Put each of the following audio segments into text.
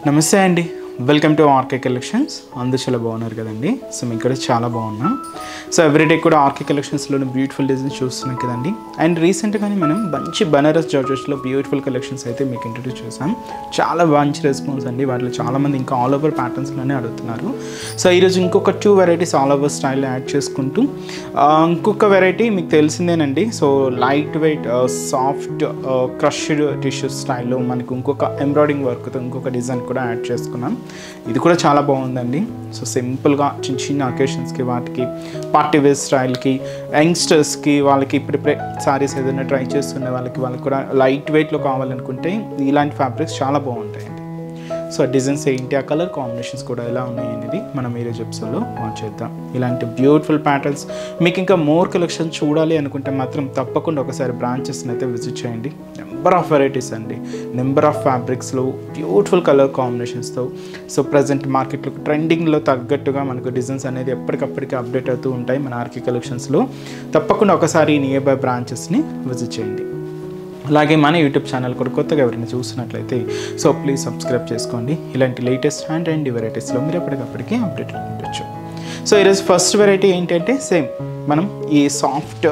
నమస్తే అండి welcome to RK collections అందరూ చాలా బాగున్నారు కదండి సో మేము ఇక్కడ చాలా బాగున్నాం సో ఎవ్రీడే కూడా ఆర్కే కలెక్షన్స్లోని బ్యూటిఫుల్ డిజైన్స్ చూస్తున్నాం కదండి అండ్ రీసెంట్గానే మనం మంచి బనారస్ జార్జెస్లో బ్యూటిఫుల్ కలెక్షన్స్ అయితే మీకు ఇంట్రడ్యూస్ చేసాం చాలా మంచి రెస్పాన్స్ అండి వాటిలో చాలామంది ఇంకా ఆల్ ఓవర్ ప్యాటర్న్స్లోనే అడుగుతున్నారు సో ఈరోజు ఇంకొక two varieties all over style add చేసుకుంటూ ఆ, ఇంకొక వెరైటీ మీకు తెలిసిందేనండి so light weight soft crushed tissue స్టైల్లో మనకు ఇంకొక ఎంబ్రాయిడింగ్ వర్క్తో ఇంకొక డిజైన్ కూడా యాడ్ చేసుకున్నాం ఇది కూడా చాలా బాగుందండి సో సింపుల్గా చిన్న చిన్న అకేషన్స్కి వాటికి పార్టీ వేర్ స్టైల్కి యంగ్స్టర్స్కి వాళ్ళకి ఇప్పుడిప్పుడే సారీస్ ఏదైనా ట్రై చేస్తున్న వాళ్ళకి వాళ్ళకి కూడా లైట్ వెయిట్లో కావాలనుకుంటే ఇలాంటి ఫ్యాబ్రిక్స్ చాలా బాగుంటాయండి సో డిజైన్స్ ఏంటి ఆ కలర్ కాంబినేషన్స్ కూడా ఎలా ఉన్నాయి అనేది మనం ఈరోజు ఎపిసోడ్లో వాచ్ చేద్దాం ఇలాంటి బ్యూటిఫుల్ ప్యాటర్న్స్ మీకు ఇంకా మోర్ కలెక్షన్ చూడాలి అనుకుంటే మాత్రం తప్పకుండా ఒకసారి బ్రాంచెస్ని అయితే విజిట్ చేయండి నెంబర్ ఆఫ్ వెరైటీస్ అండి నెంబర్ ఆఫ్ ఫ్యాబ్రిక్స్లో బ్యూటిఫుల్ కలర్ కాంబినేషన్స్తో సో ప్రజెంట్ మార్కెట్లో ట్రెండింగ్లో తగ్గట్టుగా మనకు డిజైన్స్ అనేది ఎప్పటికప్పటికి అప్డేట్ అవుతూ ఉంటాయి మన ఆర్కి కలెక్షన్స్లో తప్పకుండా ఒకసారి నియర్ బై బ్రాంచెస్ని విజిట్ చేయండి అలాగే మన యూట్యూబ్ ఛానల్ కూడా కొత్తగా ఎవరైనా చూసినట్లయితే సో ప్లీజ్ సబ్స్క్రైబ్ చేసుకోండి ఇలాంటి లేటెస్ట్ హ్యాండ్ అండ్ వెరైటీస్లో మీరు ఎప్పటికప్పటికి అప్డేట్ ఉండొచ్చు సో ఈరోజు ఫస్ట్ వెరైటీ ఏంటంటే సేమ్ మనం ఈ సాఫ్ట్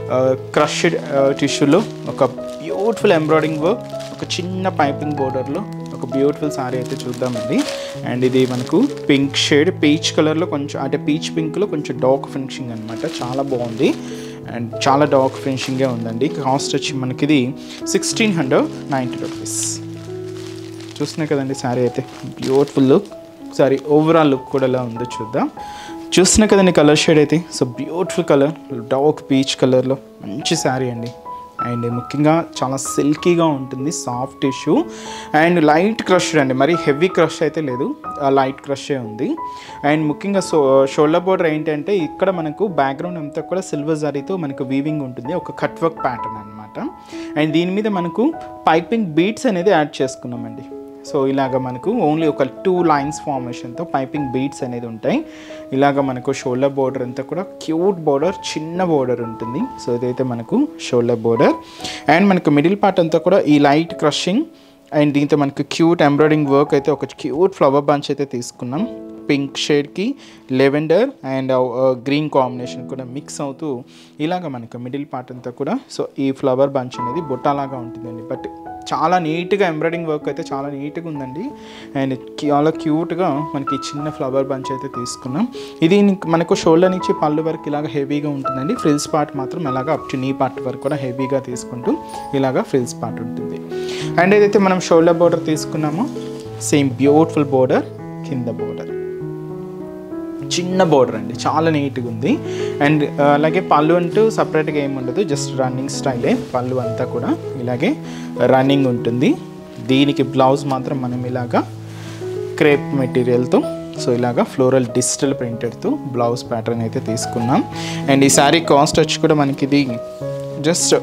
క్రష్డ్ టిష్యూలో ఒక బ్యూటిఫుల్ ఎంబ్రాయిడింగ్ వర్క్ ఒక చిన్న పైపింగ్ బోర్డర్లో ఒక బ్యూటిఫుల్ సారీ అయితే చూద్దామండి అండ్ ఇది మనకు పింక్ షేడ్ పీచ్ కలర్లో కొంచెం అంటే పీచ్ పింక్లో కొంచెం డార్క్ ఫినిషింగ్ అనమాట చాలా బాగుంది అండ్ చాలా డార్క్ ఫినిషింగే ఉందండి కాస్ట్ వచ్చి మనకి ఇది సిక్స్టీన్ హండ్రెడ్ నైంటీ రూపీస్ చూస్తున్నాయి కదండి శారీ అయితే beautiful look sorry overall look కూడా ఎలా ఉందో చూద్దాం చూస్తున్నా కదండి కలర్ షేడ్ అయితే so beautiful colour dark peach కలర్లో మంచి శారీ అండి అండ్ ముఖ్యంగా చాలా సిల్కీగా ఉంటుంది soft tissue and light crush అండి మరి హెవీ క్రష్ అయితే లేదు లైట్ క్రషే ఉంది అండ్ ముఖ్యంగా సో షోల్డర్ బోర్డర్ ఏంటంటే ఇక్కడ మనకు బ్యాక్గ్రౌండ్ అంతా కూడా సిల్వర్ జరీతో మనకు వీవింగ్ ఉంటుంది ఒక కట్ వర్క్ ప్యాటర్న్ అనమాట అండ్ దీని మీద మనకు పైపింగ్ బీట్స్ అనేది యాడ్ చేసుకున్నామండి సో ఇలాగ మనకు ఓన్లీ ఒక టూ లైన్స్ ఫార్మేషన్తో పైపింగ్ బీట్స్ అనేది ఉంటాయి ఇలాగ మనకు షోల్డర్ బోర్డర్ అంతా కూడా క్యూట్ బోర్డర్ చిన్న బోర్డర్ ఉంటుంది సో ఇదైతే మనకు షోల్డర్ బోర్డర్ అండ్ మనకు మిడిల్ పార్ట్ అంతా కూడా ఈ లైట్ క్రషింగ్ అండ్ దీంతో మనకు క్యూట్ ఎంబ్రాయిడింగ్ వర్క్ అయితే ఒక క్యూట్ ఫ్లవర్ బంచ్ అయితే తీసుకున్నాం పింక్ షేడ్కి లెవెండర్ అండ్ గ్రీన్ కాంబినేషన్ కూడా మిక్స్ అవుతూ ఇలాగ మనకు మిడిల్ పార్ట్ అంతా కూడా సో ఈ ఫ్లవర్ బంచ్ అనేది బుట్టలాగా ఉంటుందండి బట్ చాలా నీట్గా ఎంబ్రాయిడింగ్ వర్క్ అయితే చాలా నీట్గా ఉందండి అండ్ చాలా క్యూట్గా మనకి ఈ చిన్న ఫ్లవర్ బంచ్ అయితే తీసుకున్నాం ఇది నీకు- మనకు షోల్డర్ నుంచి పళ్ళు వరకు ఇలాగ హెవీగా ఉంటుందండి ఫ్రిల్స్ పార్ట్ మాత్రం అలాగ అప్ టు నీ పార్ట్ వరకు కూడా హెవీగా తీసుకుంటూ ఇలాగ ఫ్రిల్స్ పార్ట్ ఉంటుంది అండ్ ఏదైతే మనం షోల్డర్ బోర్డర్ తీసుకున్నామో సేమ్ బ్యూటిఫుల్ బోర్డర్ కింద బోర్డర్ చిన్న బోర్డర్ అండి చాలా నీట్గా ఉంది అండ్ ఆ, అలాగే పళ్ళు అంటూ సపరేట్గా ఏమి ఉండదు జస్ట్ రన్నింగ్ స్టైలే పళ్ళు అంతా కూడా ఇలాగే రన్నింగ్ ఉంటుంది దీనికి బ్లౌజ్ మాత్రం మనం ఇలాగా క్రేప్ మెటీరియల్తో సో ఇలాగా ఫ్లోరల్ డిజిటల్ ప్రింటెడ్తో బ్లౌజ్ ప్యాటర్న్ అయితే తీసుకున్నాం అండ్ ఈ శారీ కాస్ట్ వచ్చి కూడా మనకి ఇది జస్ట్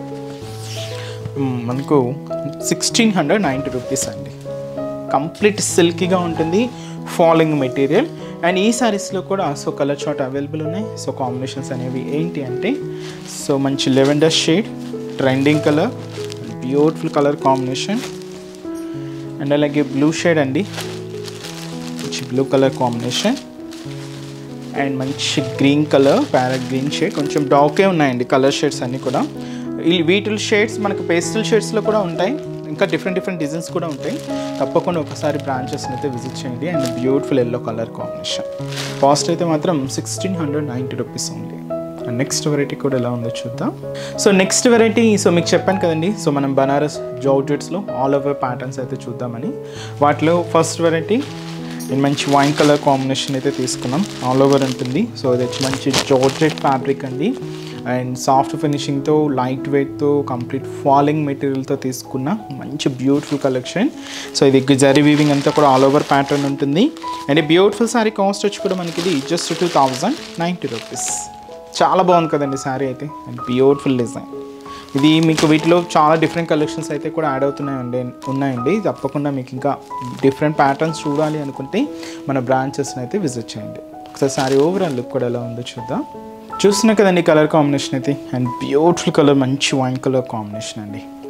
మ్, మనకు సిక్స్టీన్ హండ్రెడ్ నైంటీ రూపీస్ అండి కంప్లీట్ సిల్కీగా ఉంటుంది ఫాలింగ్ మెటీరియల్ అండ్ ఈ శారీస్లో కూడా సో కలర్ చార్ట్ అవైలబుల్ ఉన్నాయి సో కాంబినేషన్స్ అనేవి ఏంటి అంటే సో మంచి lavender shade trending colour beautiful colour combination and అలాగే బ్లూ షేడ్ అండి మంచి బ్లూ కలర్ కాంబినేషన్ అండ్ మంచి green colour parrot green shade కొంచెం డార్కే ఉన్నాయండి కలర్ షేడ్స్ అన్నీ కూడా ఈ వీటిల్ షేడ్స్ మనకు పేస్టల్ షేడ్స్లో కూడా ఉంటాయి ఇంకా డిఫరెంట్ డిఫరెంట్ డిజైన్స్ కూడా ఉంటాయి తప్పకుండా ఒకసారి బ్రాంచెస్ని అయితే విజిట్ చేయండి and beautiful yellow colour combination cost అయితే మాత్రం sixteen hundred ninety rupees only next variety కూడా ఎలా ఉందో చూద్దాం సో నెక్స్ట్ వెరైటీ సో మీకు చెప్పాను కదండి సో మనం బనారస్ జార్జెట్స్లో ఆల్ ఓవర్ ప్యాటర్న్స్ అయితే చూద్దామని వాటిలో ఫస్ట్ వెరైటీ నేను మంచి వైన్ కలర్ కాంబినేషన్ అయితే తీసుకున్నాం ఆల్ ఓవర్ ఉంటుంది సో ఇది వచ్చి మంచి జార్జెట్ ఫ్యాబ్రిక్ అండి అండ్ సాఫ్ట్ ఫినిషింగ్తో లైట్ వెయిట్తో కంప్లీట్ ఫాలింగ్ మెటీరియల్తో తీసుకున్న మంచి బ్యూటిఫుల్ కలెక్షన్ సో ఇది జరీ వీవింగ్ అంతా కూడా ఆల్ ఓవర్ ప్యాటర్న్ ఉంటుంది అండ్ ఈ బ్యూటిఫుల్ శారీ కాస్ట్ వచ్చి కూడా మనకి ఇది just two thousand ninety rupees చాలా బాగుంది కదండి శారీ అయితే అండ్ బ్యూటిఫుల్ డిజైన్ ఇది మీకు వీటిలో చాలా డిఫరెంట్ కలెక్షన్స్ అయితే కూడా యాడ్ అవుతున్నాయండి ఉన్నాయండి తప్పకుండా మీకు ఇంకా డిఫరెంట్ ప్యాటర్న్స్ చూడాలి అనుకుంటే మన బ్రాంచెస్ని అయితే విజిట్ చేయండి ఒకసారి శారీ ఓవరాల్ లుక్ కూడా ఎలా ఉందో చూద్దాం చూస్తున్నా కదండి కలర్ కాంబినేషన్ అయితే అండ్ బ్యూటిఫుల్ కలర్ మంచి వైన్ కలర్ కాంబినేషన్ అండి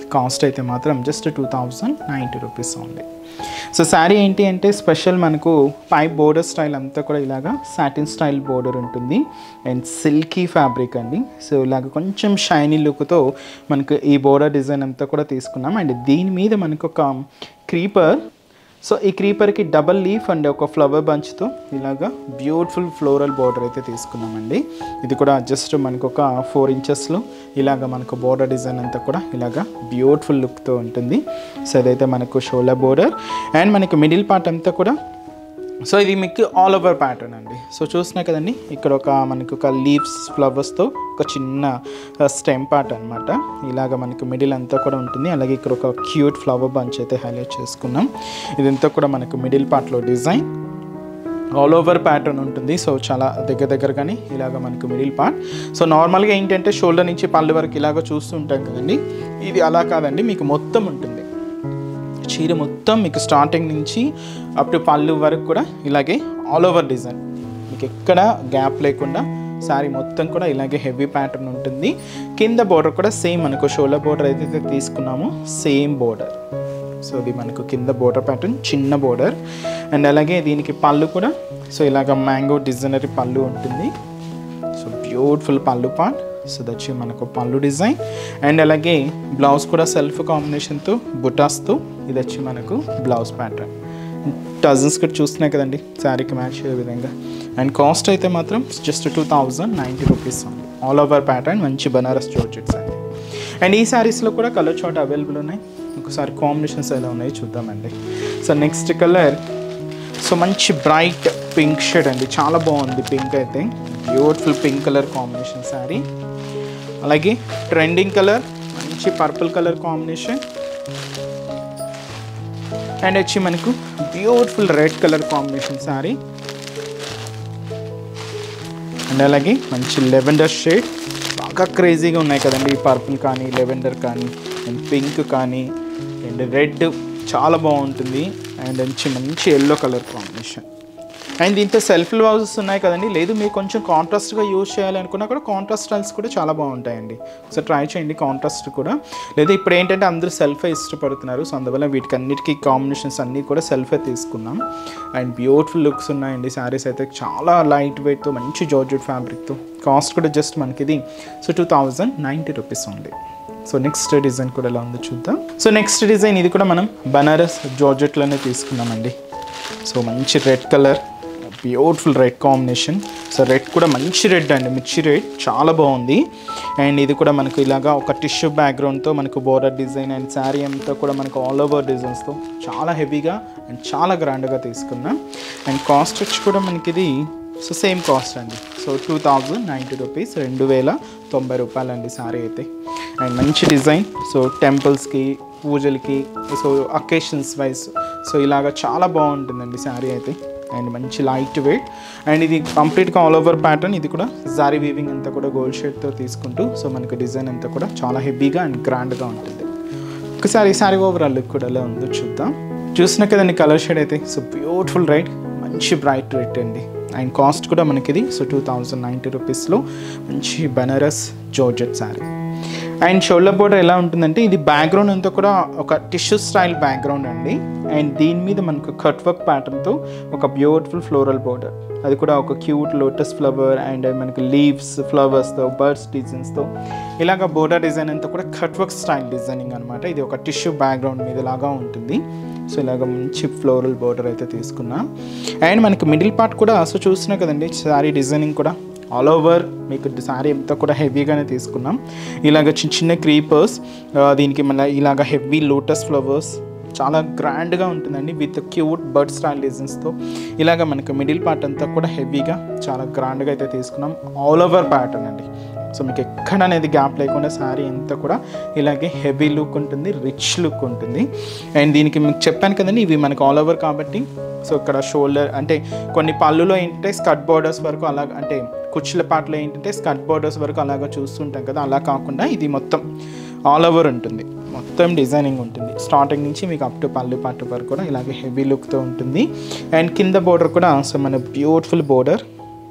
కాస్ట్ అయితే మాత్రం just two thousand ninety rupees ఉంది సో శారీ ఏంటి అంటే స్పెషల్ మనకు పైప్ బోర్డర్ స్టైల్ అంతా కూడా ఇలాగా సాటిన్ స్టైల్ బోర్డర్ ఉంటుంది అండ్ సిల్కీ ఫ్యాబ్రిక్ అండి సో ఇలాగ కొంచెం షైనీ లుక్తో మనకు ఈ బోర్డర్ డిజైన్ అంతా కూడా తీసుకున్నాం అండ్ దీని మీద మనకు ఒక క్రీపర్ సో ఈ క్రీపర్కి డబల్ లీఫ్ అండ్ ఒక ఫ్లవర్ బంచ్తో ఇలాగా బ్యూటిఫుల్ ఫ్లోరల్ బార్డర్ అయితే తీసుకున్నామండి ఇది కూడా జస్ట్ మనకు ఒక ఫోర్ ఇంచెస్లో ఇలాగ మనకు బోర్డర్ డిజైన్ అంతా కూడా ఇలాగా బ్యూటిఫుల్ లుక్తో ఉంటుంది సో అదైతే మనకు షోలా బోర్డర్ అండ్ మనకి మిడిల్ పార్ట్ అంతా కూడా సో ఇది మీకు ఆల్ ఓవర్ ప్యాటర్న్ అండి సో చూసినా కదండి ఇక్కడ ఒక మనకి ఒక లీవ్స్ ఫ్లవర్స్తో ఒక చిన్న స్టెమ్ పార్ట్ అనమాట ఇలాగ మనకి మిడిల్ అంతా కూడా ఉంటుంది అలాగే ఇక్కడ ఒక క్యూట్ ఫ్లవర్ బంచ్ అయితే హైలైట్ చేసుకున్నాం ఇదంతా కూడా మనకు మిడిల్ పార్ట్లో డిజైన్ ఆల్ ఓవర్ ప్యాటర్న్ ఉంటుంది సో చాలా దగ్గర దగ్గరగానే ఇలాగ మనకు మిడిల్ పార్ట్ సో నార్మల్గా ఏంటంటే షోల్డర్ నుంచి పళ్ళు వరకు ఇలాగ చూస్తూ ఉంటాం కదండి ఇది అలా కాదండి మీకు మొత్తం ఉంటుంది చీర మొత్తం మీకు స్టార్టింగ్ నుంచి అప్ టు పళ్ళు వరకు కూడా ఇలాగే ఆల్ ఓవర్ డిజైన్ మీకు ఎక్కడ గ్యాప్ లేకుండా శారీ మొత్తం కూడా ఇలాగే హెవీ ప్యాటర్న్ ఉంటుంది కింద బోర్డర్ కూడా సేమ్ మనకు షోల్డర్ బోర్డర్ ఏదైతే తీసుకున్నామో సేమ్ బోర్డర్ సో ఇది మనకు కింద బోర్డర్ ప్యాటర్న్ చిన్న బోర్డర్ అండ్ అలాగే దీనికి పళ్ళు కూడా సో ఇలాగ మ్యాంగో డిజైనరీ పళ్ళు ఉంటుంది సో బ్యూటిఫుల్ పళ్ళు పార్ట్ సో దచ్చి మనకు పళ్ళు డిజైన్ అండ్ అలాగే బ్లౌజ్ కూడా సెల్ఫ్ కాంబినేషన్తో బుటాస్తో ఇది వచ్చి మనకు బ్లౌజ్ ప్యాటర్న్ డజన్స్ కూడా చూస్తున్నాయి కదండి శారీకి మ్యాచ్ అయ్యే విధంగా అండ్ కాస్ట్ అయితే మాత్రం just two thousand ninety rupees ఉంది ఆల్ ఓవర్ ప్యాటర్న్ మంచి బనారస్ జార్జెట్స్ అండి అండ్ ఈ శారీస్లో కూడా కలర్ చాట్ అవైలబుల్ ఉన్నాయి ఒకసారి కాంబినేషన్స్ ఎలా ఉన్నాయో చూద్దామండి సో నెక్స్ట్ కలర్ సో మంచి బ్రైట్ పింక్ షేడ్ అండి చాలా బాగుంది పింక్ అయితే beautiful pink colour combination sari అలాగే ట్రెండింగ్ కలర్ మంచి పర్పుల్ కలర్ కాంబినేషన్ అండ్ వచ్చి మనకు beautiful red colour combination sari and అలాగే మంచి లెవెండర్ షేడ్ బాగా క్రేజీగా ఉన్నాయి కదండి ఈ పర్పుల్ కానీ లెవెండర్ కానీ అండ్ పింక్ కానీ అండ్ రెడ్ చాలా బాగుంటుంది అండ్ మంచి మంచి ఎల్లో కలర్ కాంబినేషన్ అండ్ దీంతో సెల్ఫ్ బ్లౌజెస్ ఉన్నాయి కదండి లేదు మీరు కొంచెం కాంట్రాస్ట్గా యూజ్ చేయాలనుకున్నా కూడా కాంట్రాస్ట్ స్టైల్స్ కూడా చాలా బాగుంటాయండి సో ట్రై చేయండి కాంట్రాస్ట్ కూడా లేదా ఇప్పుడు ఏంటంటే అందరూ సెల్ఫే ఇష్టపడుతున్నారు సో అందువల్ల వీటికి అన్నిటికీ కాంబినేషన్స్ అన్నీ కూడా సెల్ఫే తీసుకున్నాం అండ్ బ్యూటిఫుల్ లుక్స్ ఉన్నాయండి శారీస్ అయితే చాలా లైట్ వెయిట్తో మంచి జార్జెట్ ఫ్యాబ్రిక్తో కాస్ట్ కూడా జస్ట్ మనకి ఇది so two thousand ninety rupees ఉంది సో నెక్స్ట్ డిజైన్ కూడా ఎలా ఉందో చూద్దాం సో నెక్స్ట్ డిజైన్ ఇది కూడా మనం బనారస్ జార్జెట్లోనే తీసుకున్నామండి సో మంచి red colour beautiful red combination so red కూడా మంచి రెడ్ అండి మిర్చి రెడ్ చాలా బాగుంది అండ్ ఇది కూడా మనకు ఇలాగా ఒక టిష్యూ బ్యాక్గ్రౌండ్తో మనకు బోర్డర్ డిజైన్ అండ్ శారీ అంతా కూడా మనకు ఆల్ ఓవర్ డిజైన్స్తో చాలా హెవీగా అండ్ చాలా గ్రాండ్గా తీసుకున్నాం అండ్ కాస్ట్ వచ్చి కూడా మనకి ఇది సో సేమ్ కాస్ట్ అండి so two thousand ninety rupees రెండు వేల తొంభై రూపాయలు అండి శారీ అయితే అండ్ మంచి డిజైన్ సో టెంపుల్స్కి పూజలకి సో అకేషన్స్ వైజ్ సో ఇలాగ చాలా బాగుంటుందండి శారీ అయితే అండ్ మంచి లైట్ వెయిట్ అండ్ ఇది కంప్లీట్గా ఆల్ ఓవర్ ప్యాటర్న్ ఇది కూడా జారీ వీవింగ్ అంతా కూడా గోల్డ్ షేడ్తో తీసుకుంటూ సో మనకు డిజైన్ అంతా కూడా చాలా హెవీగా అండ్ గ్రాండ్గా ఉంటుంది ఒకసారి ఈ శారీ ఓవరాల్ లుక్ కూడా ఎలా ఉందో చూద్దాం చూసిన కదండి కలర్ షేడ్ అయితే సో బ్యూటిఫుల్ రైట్ మంచి బ్రైట్ రెడ్ అండి అండ్ కాస్ట్ కూడా మనకి ఇది సో టూ థౌజండ్ నైంటీ రూపీస్లో మంచి Banaras georgette sari and shoulder border ఎలా ఉంటుందంటే ఇది బ్యాక్గ్రౌండ్ అంతా కూడా ఒక టిష్యూ స్టైల్ బ్యాక్గ్రౌండ్ అండి అండ్ దీని మీద మనకు కట్ వర్క్ ప్యాటర్న్తో ఒక బ్యూటిఫుల్ ఫ్లోరల్ బోర్డర్ అది కూడా ఒక క్యూట్ లోటస్ ఫ్లవర్ అండ్ మనకి లీవ్స్ ఫ్లవర్స్తో బర్డ్స్ డిజైన్స్తో ఇలాగ బోర్డర్ డిజైన్ అంతా కూడా కట్ వర్క్ స్టైల్ డిజైనింగ్ అనమాట ఇది ఒక టిష్యూ బ్యాక్గ్రౌండ్ మీద లాగా ఉంటుంది సో ఇలాగ మంచి ఫ్లోరల్ బోర్డర్ అయితే తీసుకున్నా అండ్ మనకి మిడిల్ పార్ట్ కూడా సో చూసినా కదండి శారీ డిజైనింగ్ కూడా ఆల్ ఓవర్ మీకు శారీ అంతా కూడా హెవీగానే తీసుకున్నాం ఇలాగ చిన్న చిన్న క్రీపర్స్ దీనికి మళ్ళీ ఇలాగ హెవీ లోటస్ ఫ్లవర్స్ చాలా గ్రాండ్గా ఉంటుందండి విత్ క్యూట్ బర్డ్ స్టైల్ డిజైన్స్తో ఇలాగ మనకు మిడిల్ పార్ట్ అంతా కూడా హెవీగా చాలా గ్రాండ్గా అయితే తీసుకున్నాం ఆల్ ఓవర్ ప్యాటర్న్ అండి సో మీకు ఎక్కడ అనేది గ్యాప్ లేకుండా శారీ అంతా కూడా ఇలాగే హెవీ లుక్ ఉంటుంది రిచ్ లుక్ ఉంటుంది అండ్ దీనికి మీకు చెప్పాను కదండి ఇవి మనకు ఆల్ ఓవర్ కాబట్టి సో ఇక్కడ షోల్డర్ అంటే కొన్ని పళ్ళులో ఏంటంటే స్కర్ట్ బోర్డర్స్ వరకు అలా అంటే కుచ్చుల పాటలో ఏంటంటే స్కర్ట్ బోర్డర్స్ వరకు అలాగా చూస్తుంటాం కదా అలా కాకుండా ఇది మొత్తం ఆల్ ఓవర్ ఉంటుంది మొత్తం డిజైనింగ్ ఉంటుంది స్టార్టింగ్ నుంచి మీకు అప్ టు పళ్ళు పాటు వరకు కూడా ఇలాగే హెవీ లుక్తో ఉంటుంది అండ్ కింద బోర్డర్ కూడా సో మన బ్యూటిఫుల్ బోర్డర్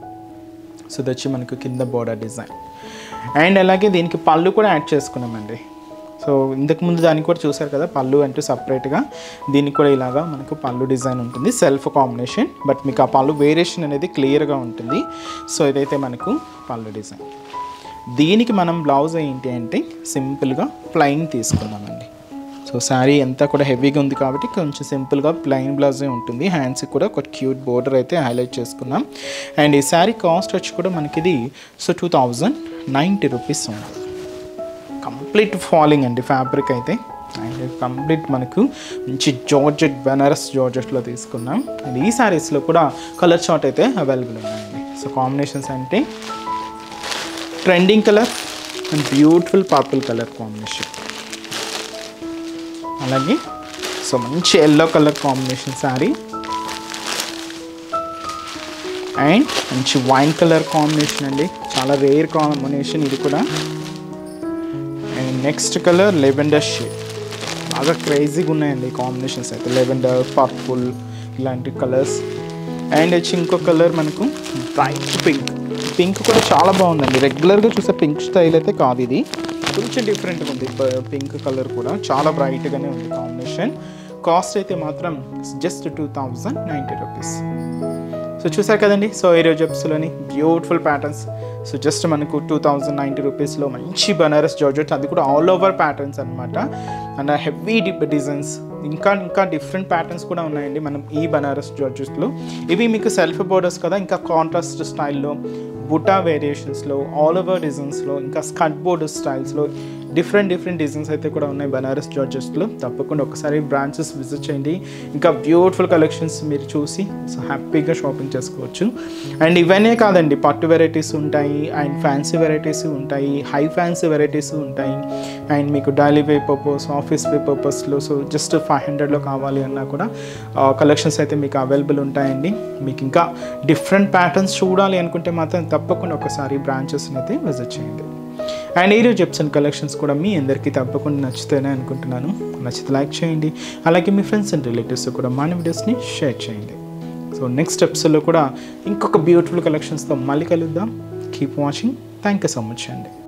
సో ఇది వచ్చి మనకు కింద బోర్డర్ డిజైన్ అండ్ అలాగే దీనికి పళ్ళు కూడా యాడ్ చేసుకున్నామండి సో సో ఇంతకు ముందు దానికి కూడా చూసారు కదా పళ్ళు అంటూ సపరేట్గా దీనికి కూడా ఇలాగా మనకు పళ్ళు డిజైన్ ఉంటుంది సెల్ఫ్ కాంబినేషన్ బట్ మీకు ఆ పళ్ళు వేరియేషన్ అనేది క్లియర్గా ఉంటుంది సో ఇదైతే మనకు పళ్ళు డిజైన్ దీనికి మనం బ్లౌజ్ ఏంటి అంటే సింపుల్గా ప్లెయిన్ తీసుకున్నామండి సో శారీ అంతా కూడా హెవీగా ఉంది కాబట్టి కొంచెం సింపుల్గా ప్లెయిన్ బ్లౌజే ఉంటుంది హ్యాండ్స్కి కూడా ఒక క్యూట్ బోర్డర్ అయితే హైలైట్ చేసుకున్నాం అండ్ ఈ శారీ కాస్ట్ వచ్చి కూడా మనకి ఇది so two thousand ninety rupees ఉంది కంప్లీట్ ఫాలింగ్ అండి ఫ్యాబ్రిక్ అయితే అండ్ కంప్లీట్ మనకు మంచి జార్జెట్ బెనారస్ జార్జెట్లో తీసుకున్నాం అండ్ ఈ శారీస్లో కూడా కలర్ చార్ట్ అయితే అవైలబుల్ ఉన్నాయండి సో కాంబినేషన్స్ అంటే trending colour and beautiful purple colour combination అలాగే సో మంచి yellow colour combination sari and మంచి వైన్ కలర్ కాంబినేషన్ అండి చాలా రేర్ కాంబినేషన్ ఇది కూడా and next colour lavender shade బాగా క్రేజీగా ఉన్నాయండి కాంబినేషన్స్ అయితే లెవెండర్ పర్పుల్ ఇలాంటి కలర్స్ అండ్ వచ్చి ఇంకో కలర్ మనకు బ్రైట్ పింక్ పింక్ కూడా చాలా బాగుందండి రెగ్యులర్గా చూసే పింక్ స్టైల్ అయితే కాదు ఇది కొంచెం డిఫరెంట్గా ఉంది పింక్ కలర్ కూడా చాలా బ్రైట్గానే ఉంది కాంబినేషన్ కాస్ట్ అయితే మాత్రం just two thousand ninety rupees so చూసారు కదండి సో ఈరోజు ఎపిసోడ్లోని బ్యూటిఫుల్ ప్యాటర్న్స్ సో జస్ట్ మనకు టూ థౌజండ్ నైంటీ రూపీస్లో మంచి బనారస్ జార్జెట్ అది కూడా ఆల్ ఓవర్ ప్యాటర్న్స్ అనమాట అండ్ హెవీ డిజైన్స్ ఇంకా ఇంకా డిఫరెంట్ ప్యాటర్న్స్ కూడా ఉన్నాయండి మనం ఈ బనారస్ జార్జెస్లో ఇవి మీకు సెల్ఫ్ బోర్డర్స్ కదా ఇంకా కాంట్రాస్ట్ స్టైల్లో బుటా వేరియేషన్స్లో ఆల్ ఓవర్ డిజైన్స్లో ఇంకా స్కట్ బోర్డ్ స్టైల్స్లో డిఫరెంట్ డిఫరెంట్ డిజైన్స్ అయితే కూడా ఉన్నాయి బనారస్ జార్జెస్లో తప్పకుండా ఒకసారి బ్రాంచెస్ విజిట్ చేయండి ఇంకా బ్యూటిఫుల్ కలెక్షన్స్ మీరు చూసి సో హ్యాపీగా షాపింగ్ చేసుకోవచ్చు అండ్ ఇవన్నీ కాదండి పట్టు వెరైటీస్ ఉంటాయి అండ్ ఫ్యాన్సీ వెరైటీస్ ఉంటాయి హై ఫ్యాన్సీ వెరైటీస్ ఉంటాయి అండ్ మీకు daily wear purpose office wear పర్పస్లో సో జస్ట్ ఫైవ్ హండ్రెడ్లో కావాలి అన్నా కూడా కలెక్షన్స్ అయితే మీకు అవైలబుల్ ఉంటాయండి మీకు ఇంకా డిఫరెంట్ ప్యాటర్న్స్ చూడాలి అనుకుంటే మాత్రం తప్పకుండా ఒకసారి బ్రాంచెస్ని అయితే విజిట్ చేయండి అండ్ ఈరోజు చెప్సిన కలెక్షన్స్ కూడా మీ అందరికీ తప్పకుండా నచ్చుతాయని అనుకుంటున్నాను నచ్చితే లైక్ చేయండి అలాగే మీ ఫ్రెండ్స్ అండ్ రిలేటివ్స్ కూడా మన వీడియోస్ని షేర్ చేయండి సో నెక్స్ట్ ఎపిసోడ్లో కూడా ఇంకొక బ్యూటిఫుల్ కలెక్షన్స్తో మళ్ళీ కలుద్దాం keep watching thank you so much అండి